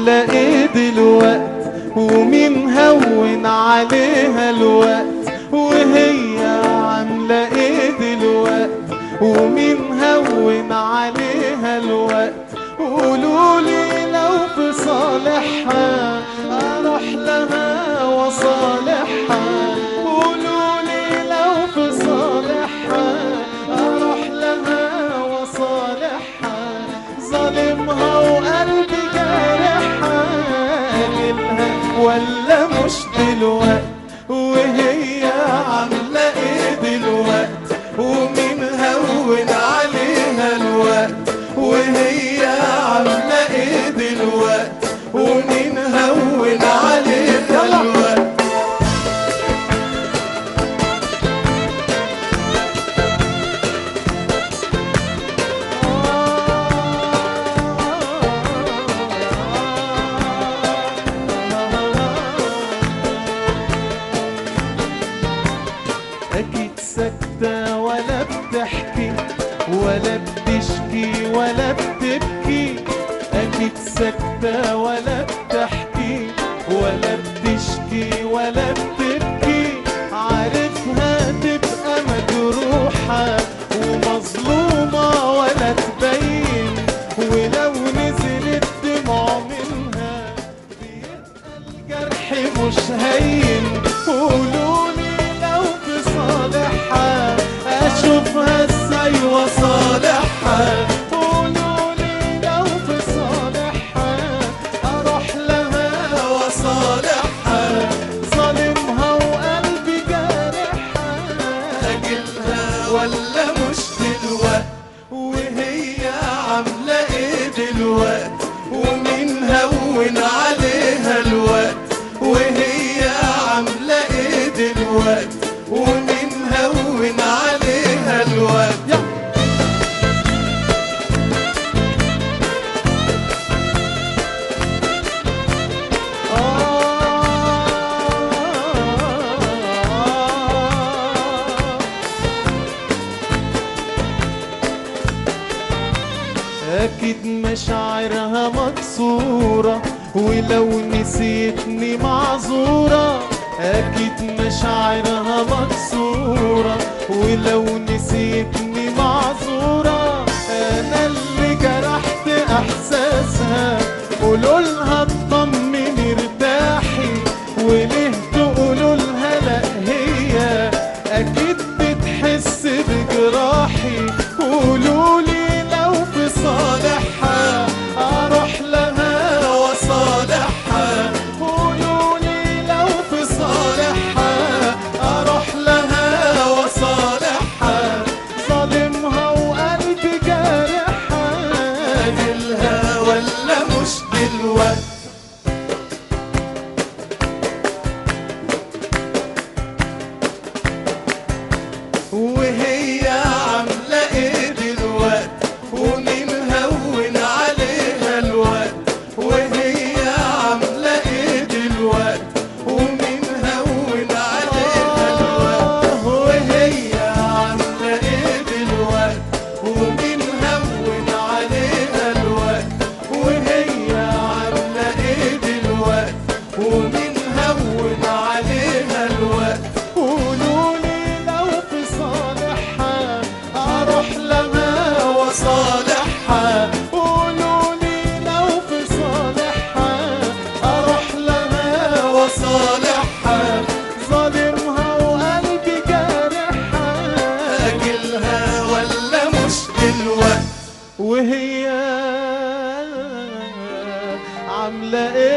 عاملة ايه دلوقت ومين هون عليها الوقت وهي عاملة ايه دلوقت ومين هون عليها الوقت قولولي لو في صالحها اروح لها وصالحها قولولي لو في صالحها اروح لها وصالحها ظالمها وقلبي جارحها اجلها ولا مش دلوقت وهي عامله ايه دلوقت ومين هون عليها الوقت وهي عامله ايه دلوقت ومين هون عليها الوقت أكيد ساكتة ولا بتحكي ولا بتشكي ولا بتبكي أكيد ساكتة ولا بتحكي ولا بتشكي ولا بتبكي عارفها تبقى مجروحة ومظلومة ولا تبين ولو نزلت دموع منها بيبقى الجرح مش هين قولولي لو في صالحها اشوفها ازاي وصالحها قولولي لو في صالحها اروح لها وصالحها ظالمها وقلبي جارحها اجلها ولا مش دلوقت وهي عامله ايه دلوقت ومين هون عليها الوقت وهي عامله ايه دلوقت ومين هون عليها الوقت أكيد مشاعرها مكسورة ولو نسيتني معذورة أكيد مشاعرها مكسورة ولو نسيتني معذورة أنا اللي جرحت إحساسها قولولها اطمني ارتاحي وليه تقولولها لأ هي أكيد بتحس بجراحي قولولي لو في صالحها أروح لها وصالحها قولولي لو في صالحها أروح لها وصالحها ظالمها وقلبي جارحها أجلها ولا مش دلوقت وهي عاملة ايه دلوقت ومين هون عليها الوقت وهي عاملة ايه دلوقت ومين هون عليها الوقت وهي عاملة ايه دلوقت ومين هون عليها الوقت وهي عاملة ايه دلوقت ومين هون عليها الوقت قولولي لو في صالحها اروح لها وصالحها قولولي لو في صالحها اروح لها وصالحها ظالمها وقلبي جارحها اجلها ولا مش دلوقت وهي عامله ايه